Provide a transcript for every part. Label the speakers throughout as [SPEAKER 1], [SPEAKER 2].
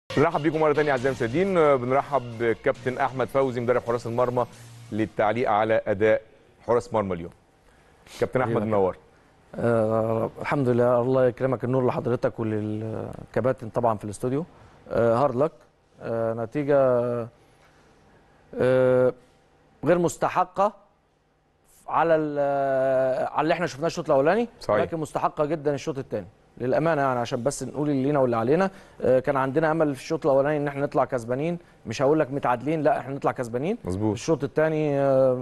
[SPEAKER 1] بنرحب بيكم مره ثانيه اعزائي المشاهدين بنرحب بكابتن احمد فوزي مدرب حراس المرمى للتعليق على اداء حراس مرمى اليوم كابتن احمد منور
[SPEAKER 2] آه الحمد لله الله يكرمك النور لحضرتك وللكباتن طبعا في الاستوديو آه هارد لك آه نتيجه آه غير مستحقه على على اللي احنا شفناه الشوط الاولاني
[SPEAKER 1] صحيح.
[SPEAKER 2] لكن مستحقه جدا الشوط الثاني للامانه يعني عشان بس نقول اللي لينا واللي علينا آه كان عندنا امل في الشوط الاولاني ان احنا نطلع كسبانين مش هقول لك متعادلين لا احنا نطلع كسبانين
[SPEAKER 1] مظبوط
[SPEAKER 2] الشوط الثاني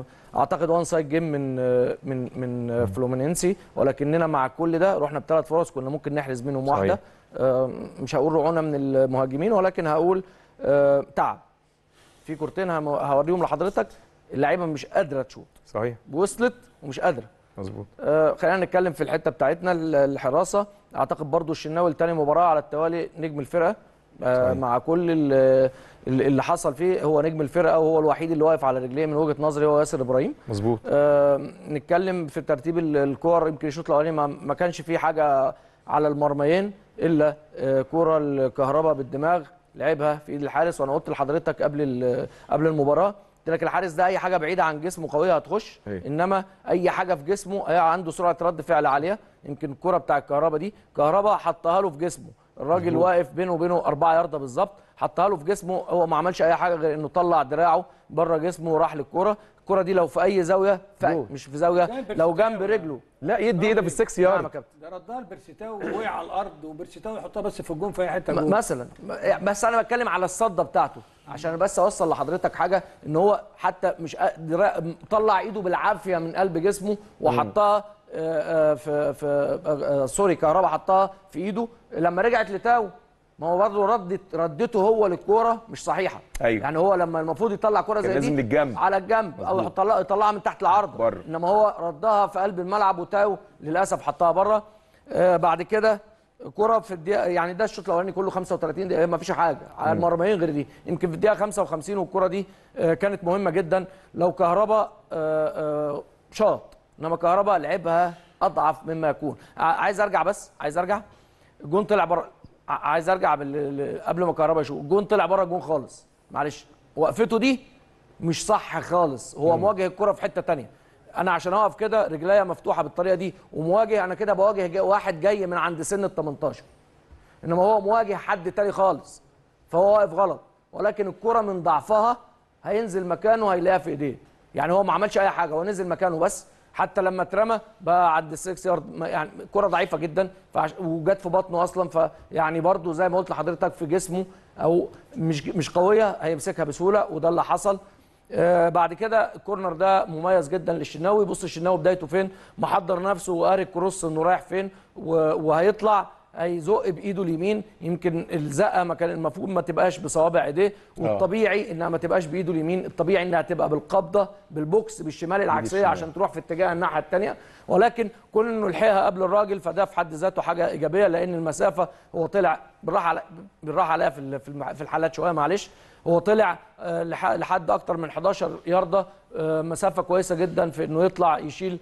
[SPEAKER 2] اعتقد وان سايد جيم من من من فلومينينسي ولكننا مع كل ده رحنا بثلاث فرص كنا ممكن نحرز منهم
[SPEAKER 1] صحيح.
[SPEAKER 2] واحده آه، مش هقول رعونه من المهاجمين ولكن هقول آه، تعب في كورتين هم- هوريهم لحضرتك اللعيبه مش قادره تشوط
[SPEAKER 1] صحيح
[SPEAKER 2] وصلت ومش قادره
[SPEAKER 1] مظبوط
[SPEAKER 2] آه، خلينا نتكلم في الحته بتاعتنا ال- الحراسه اعتقد برضو الشناوي الثاني مباراه على التوالي نجم الفرقه آه،
[SPEAKER 1] صحيح.
[SPEAKER 2] مع كل ال- ال- اللي حصل فيه هو نجم الفرقه وهو الوحيد اللي واقف على رجليه من وجهه نظري هو ياسر ابراهيم
[SPEAKER 1] مظبوط
[SPEAKER 2] آه، نتكلم في ترتيب ال- الكور يمكن الشوط الاولاني ما- ما كانش فيه حاجه على المرميين الا آه، كوره الكهرباء بالدماغ لعبها في ايد الحارس وانا قلت لحضرتك قبل ال- قبل المباراه قلت لك الحارس ده اي حاجه بعيده عن جسمه قويه هتخش
[SPEAKER 1] أيوة.
[SPEAKER 2] انما اي حاجه في جسمه هي عنده سرعه رد فعل عاليه يمكن الكره بتاع الكهرباء دي كهرباء حطها له في جسمه الراجل واقف بينه وبينه 4 ياردة بالظبط حطها له في جسمه هو ما عملش اي حاجه غير انه طلع دراعه بره جسمه وراح للكره الكره دي لو في اي زاويه في
[SPEAKER 1] جول.
[SPEAKER 2] مش في زاويه لو جنب رجله
[SPEAKER 1] لا يدي ايه ده في السكس
[SPEAKER 2] نعم يا
[SPEAKER 1] يارد
[SPEAKER 2] كابتن
[SPEAKER 3] ده ردها لبرسيتاو ووقع على الارض وبرسيتاو يحطها بس في الجون في اي حته
[SPEAKER 2] م-
[SPEAKER 3] جون
[SPEAKER 2] مثلا م- بس انا بتكلم على الصده بتاعته عشان بس اوصل لحضرتك حاجه ان هو حتى مش قادر- طلع ايده بالعافيه من قلب جسمه وحطها آه، آه، في في آه، آه، سوري كهربا حطها في ايده لما رجعت لتاو ما هو برضه ردت ردته هو للكوره مش صحيحه
[SPEAKER 1] أيوة.
[SPEAKER 2] يعني هو لما المفروض يطلع كوره
[SPEAKER 1] كان
[SPEAKER 2] زي
[SPEAKER 1] لازم
[SPEAKER 2] دي
[SPEAKER 1] للجنب.
[SPEAKER 2] على الجنب او
[SPEAKER 1] مظبوط.
[SPEAKER 2] يطلع يطلعها من تحت العرض
[SPEAKER 1] بره.
[SPEAKER 2] انما هو ردها في قلب الملعب وتاو للاسف حطها بره آه بعد كده كرة في الدقيقة يعني ده الشوط الأولاني كله 35 دقيقة ما فيش حاجة على المرميين غير دي يمكن في الدقيقة 55 والكرة دي آه، كانت مهمة جدا لو كهربا آه، آه، شاط إنما كهربا لعبها أضعف مما يكون ع- عايز أرجع بس عايز أرجع الجون طلع بره ع- عايز أرجع بال- ل- قبل ما كهربا يشوط الجون طلع بره الجون خالص معلش وقفته دي مش صح خالص هو مواجه الكرة في حتة تانية انا عشان اقف كده رجليا مفتوحه بالطريقه دي ومواجه انا كده بواجه جا- واحد جاي من عند سن ال 18 انما هو مواجه حد تاني خالص فهو واقف غلط ولكن الكرة من ضعفها هينزل مكانه هيلاقيها في ايديه يعني هو ما عملش اي حاجه هو نزل مكانه بس حتى لما اترمى بقى عند السكس يارد ما- يعني كرة ضعيفه جدا فعش... وجت في بطنه اصلا فيعني برضو زي ما قلت لحضرتك في جسمه او مش مش قويه هيمسكها بسهوله وده اللي حصل آه بعد كده الكورنر ده مميز جدا للشناوي بص الشناوي بدايته فين محضر نفسه وقاري الكروس انه رايح فين و- وهيطلع هيزق بايده اليمين يمكن الزقه ما كان المفروض ما تبقاش بصوابع ايديه والطبيعي انها ما تبقاش بايده اليمين الطبيعي انها تبقى بالقبضه بالبوكس بالشمال العكسيه عشان تروح في اتجاه الناحيه الثانيه ولكن كون انه لحقها قبل الراجل فده في حد ذاته حاجه ايجابيه لان المسافه هو طلع بالراحه على بالراحه عليها في ال- في الم- في الحالات شويه معلش هو طلع آه، لح- لحد اكتر من 11 يارده آه، مسافه كويسه جدا في انه يطلع يشيل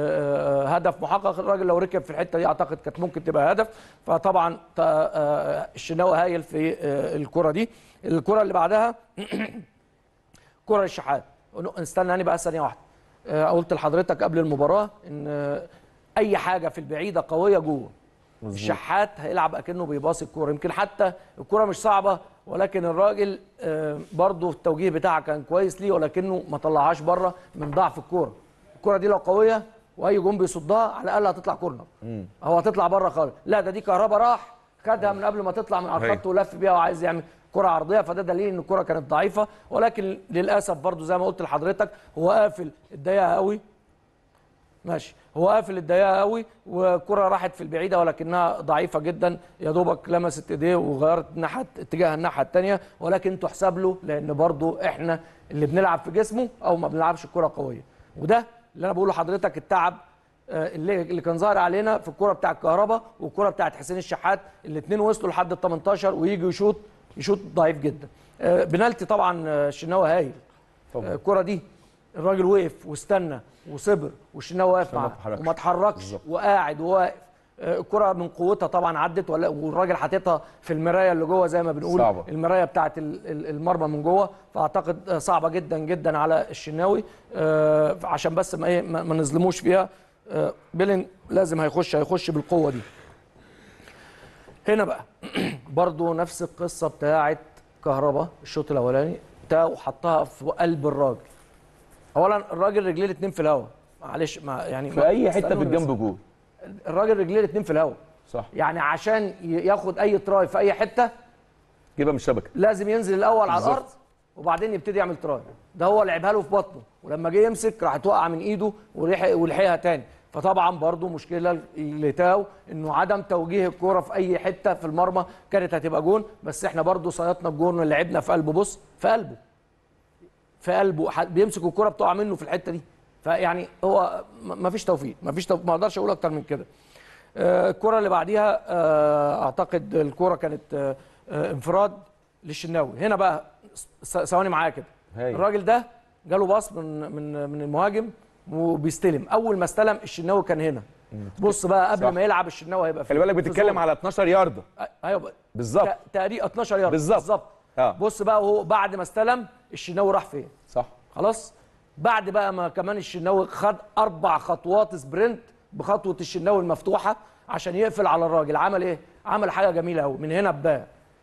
[SPEAKER 2] آه، آه، هدف محقق الراجل لو ركب في الحته دي اعتقد كانت ممكن تبقى هدف فطبعا ت- آه، الشناوي هايل في آه، الكره دي الكره اللي بعدها كره الشحات استنى يعني بقى ثانيه واحده آه، قلت لحضرتك قبل المباراه ان آه، اي حاجه في البعيده قويه جوه الشحات هيلعب اكنه بيباصي الكوره يمكن حتى الكوره مش صعبه ولكن الراجل آه، برضه التوجيه بتاعها كان كويس ليه ولكنه ما طلعهاش بره من ضعف الكوره الكوره دي لو قويه واي جون بيصدها على الاقل هتطلع كورنر هو هتطلع بره خالص لا ده دي كهربا راح خدها من قبل ما تطلع من على
[SPEAKER 1] أيوة.
[SPEAKER 2] الخط ولف بيها وعايز يعمل كره عرضيه فده دليل ان الكره كانت ضعيفه ولكن للاسف برضو زي ما قلت لحضرتك هو قافل الضيقه قوي ماشي هو قافل الضيقه قوي والكره راحت في البعيده ولكنها ضعيفه جدا يا دوبك لمست ايديه وغيرت ناحيه اتجاه الناحيه الثانيه ولكن تحسب له لان برضو احنا اللي بنلعب في جسمه او ما بنلعبش كره قويه وده اللي انا بقوله لحضرتك التعب آه، اللي اللي كان ظاهر علينا في الكره بتاع الكهرباء والكره بتاعت حسين الشحات الاثنين وصلوا لحد ال 18 ويجي يشوط يشوط ضعيف جدا آه، بنالتي طبعا آه، الشناوي هايل
[SPEAKER 1] طبعاً.
[SPEAKER 2] آه، الكره دي الراجل وقف واستنى وصبر والشناوي واقف
[SPEAKER 1] ما
[SPEAKER 2] معاه
[SPEAKER 1] اتحركش.
[SPEAKER 2] وما اتحركش
[SPEAKER 1] بالظبط.
[SPEAKER 2] وقاعد وواقف آه، الكره من قوتها طبعا عدت ولا- والراجل حاططها في المرايه اللي جوه زي ما بنقول
[SPEAKER 1] صعبة.
[SPEAKER 2] المرايه بتاعه ال- ال- المرمى من جوه فاعتقد آه، صعبه جدا جدا على الشناوي آه، عشان بس ما ايه ما ما نظلموش فيها آه، بيلين لازم هيخش هيخش بالقوه دي هنا بقى برضو نفس القصه بتاعه كهربا الشوط الاولاني تاو حطها في قلب الراجل اولا الراجل رجليه الاثنين في الهواء معلش ما يعني
[SPEAKER 1] في
[SPEAKER 2] ما-
[SPEAKER 1] اي حته في
[SPEAKER 2] استنوني بس.
[SPEAKER 1] الجنب جول
[SPEAKER 2] الراجل رجليه الاثنين في الهواء
[SPEAKER 1] صح
[SPEAKER 2] يعني عشان ي- ياخد اي تراي في اي حته
[SPEAKER 1] جيبها من الشبكه
[SPEAKER 2] لازم ينزل الاول على
[SPEAKER 1] بالظبط.
[SPEAKER 2] الارض وبعدين يبتدي يعمل تراي ده هو لعبها له في بطنه ولما جه يمسك راح توقع من ايده ولحق ولحقها تاني فطبعا برضو مشكله لتاو انه عدم توجيه الكوره في اي حته في المرمى كانت هتبقى جون بس احنا برضو صيدنا الجون ولعبنا في قلبه بص في قلبه في قلبه ح- بيمسك الكوره بتقع منه في الحته دي فيعني هو ما فيش توفيق ما فيش توفيق ما اقدرش اقول اكتر من كده آه، الكره اللي بعديها آه، اعتقد الكره كانت آه، آه، انفراد للشناوي هنا بقى س- ثواني معايا كده
[SPEAKER 1] هايل.
[SPEAKER 2] الراجل ده جاله باص من من من المهاجم وبيستلم اول ما استلم الشناوي كان هنا بص بقى قبل
[SPEAKER 1] صح.
[SPEAKER 2] ما يلعب الشناوي هيبقى
[SPEAKER 1] خلي بالك بتتكلم على 12 يارده
[SPEAKER 2] ايوه
[SPEAKER 1] بالظبط
[SPEAKER 2] ت- تقريبا 12 يارد
[SPEAKER 1] بالظبط.
[SPEAKER 2] بالظبط
[SPEAKER 1] آه.
[SPEAKER 2] بص بقى وهو بعد ما استلم الشناوي راح فين
[SPEAKER 1] صح
[SPEAKER 2] خلاص بعد بقى ما كمان الشناوي خد اربع خطوات سبرنت بخطوه الشناوي المفتوحه عشان يقفل على الراجل عمل ايه عمل حاجه جميله قوي من هنا بدا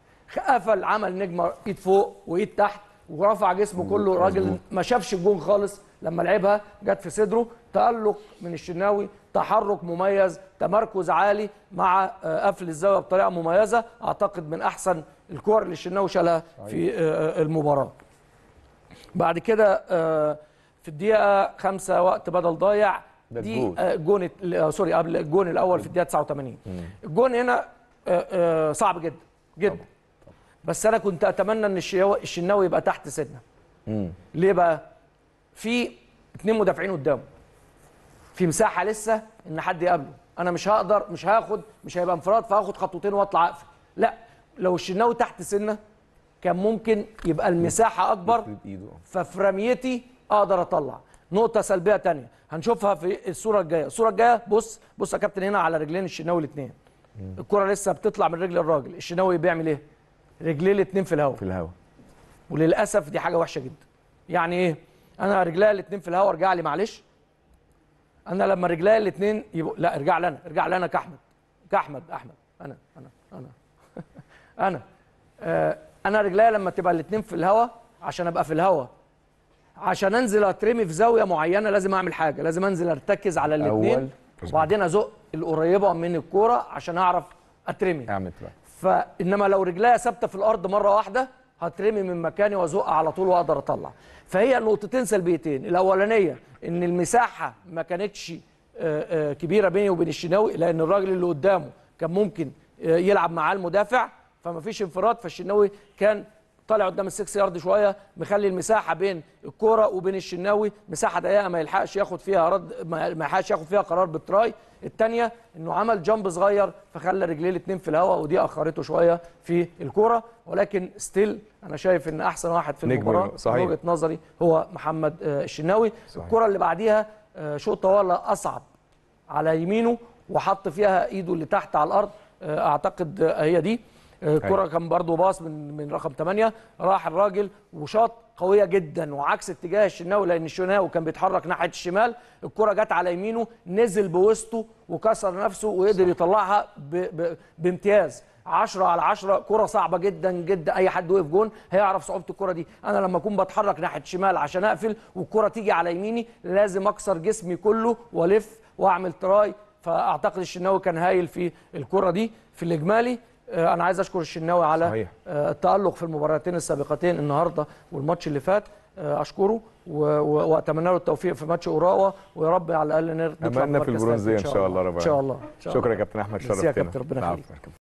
[SPEAKER 2] قفل عمل نجمه ايد فوق وايد تحت ورفع جسمه كله الراجل ما شافش الجون خالص لما لعبها جت في صدره تألق من الشناوي تحرك مميز تمركز عالي مع آه، قفل الزاويه بطريقه مميزه اعتقد من احسن الكور اللي الشناوي شالها في آه، المباراه بعد كده آه، في الدقيقة خمسة وقت بدل ضايع
[SPEAKER 1] ده
[SPEAKER 2] دي
[SPEAKER 1] الجول.
[SPEAKER 2] آه، الجون الت- آه، سوري قبل الجون الأول في الدقيقة 89 الجون هنا آه، آه، صعب جدا جدا بس أنا كنت أتمنى إن الشناوي الشناوي يبقى تحت سنة ليه بقى؟ في اتنين مدافعين قدامه في مساحة لسه إن حد يقابله أنا مش هقدر مش هاخد مش هيبقى انفراد فهاخد خطوتين وأطلع أقفل لا لو الشناوي تحت سنة كان ممكن يبقى المساحة أكبر
[SPEAKER 1] يفرد ايده
[SPEAKER 2] ففي رميتي اقدر اطلع نقطه سلبيه تانية هنشوفها في الصوره الجايه الصوره الجايه بص بص يا كابتن هنا على رجلين الشناوي الاثنين الكره لسه بتطلع من رجل الراجل الشناوي بيعمل ايه رجليه الاثنين في الهواء
[SPEAKER 1] في الهوا
[SPEAKER 2] وللاسف دي حاجه وحشه جدا يعني ايه انا رجليا الاثنين في الهواء ارجع لي معلش انا لما رجليا الاثنين يبقوا لا ارجع لي انا ارجع لي انا كاحمد كاحمد احمد انا انا انا انا آه انا رجليا لما تبقى الاثنين في الهواء عشان ابقى في الهواء عشان انزل اترمي في زاويه معينه لازم اعمل حاجه لازم انزل ارتكز على
[SPEAKER 1] أول.
[SPEAKER 2] الاثنين وبعدين ازق القريبه من الكوره عشان اعرف اترمي
[SPEAKER 1] اعمل تراي
[SPEAKER 2] فانما لو رجليا ثابته في الارض مره واحده هترمي من مكاني وازق على طول واقدر اطلع فهي نقطتين سلبيتين الاولانيه ان المساحه ما كانتش آه، آه، كبيره بيني وبين الشناوي لان الراجل اللي قدامه كان ممكن آه، يلعب معاه المدافع فما فيش انفراد فالشناوي كان طالع قدام السكس يارد شويه مخلي المساحه بين الكوره وبين الشناوي مساحه ضيقه ما يلحقش ياخد فيها رد ما ما يلحقش ياخد فيها قرار بالتراي الثانيه انه عمل جامب صغير فخلى رجليه الاثنين في الهواء ودي اخرته شويه في الكوره ولكن ستيل انا شايف ان احسن واحد في
[SPEAKER 1] نجم
[SPEAKER 2] المباراه
[SPEAKER 1] صحيح.
[SPEAKER 2] من وجهه نظري هو محمد آه، الشناوي
[SPEAKER 1] صحيح.
[SPEAKER 2] الكره اللي بعديها آه، شوط طوال اصعب على يمينه وحط فيها ايده اللي تحت على الارض آه، اعتقد آه، هي دي آه، الكره كان برضو باص من من رقم 8 راح الراجل وشاط قويه جدا وعكس اتجاه الشناوي لان الشناوي كان بيتحرك ناحيه الشمال الكره جت على يمينه نزل بوسطه وكسر نفسه وقدر يطلعها ب ب بامتياز 10 على 10 كرة صعبة جدا جدا أي حد وقف جون هيعرف صعوبة الكرة دي أنا لما أكون بتحرك ناحية شمال عشان أقفل والكرة تيجي على يميني لازم أكسر جسمي كله وألف وأعمل تراي فأعتقد الشناوي كان هايل في الكرة دي في الإجمالي آه، أنا عايز أشكر الشناوي على
[SPEAKER 1] صحيح.
[SPEAKER 2] آه، التألق في المباراتين السابقتين النهارده والماتش اللي فات آه، اشكره و- و- واتمنى له التوفيق في ماتش اوراوا ويا رب على الاقل نر- نطلع
[SPEAKER 1] املنا في
[SPEAKER 2] بمركز
[SPEAKER 1] البرونزيه ان
[SPEAKER 2] ثالث
[SPEAKER 1] شاء الله رب
[SPEAKER 2] ان شاء الله إن شاء الله.
[SPEAKER 1] شكرا يا كابتن احمد
[SPEAKER 2] ميرسي يا
[SPEAKER 1] شرفتنا
[SPEAKER 2] كابتن، ربنا
[SPEAKER 1] العفو
[SPEAKER 2] يخليك.
[SPEAKER 1] يا كابتن.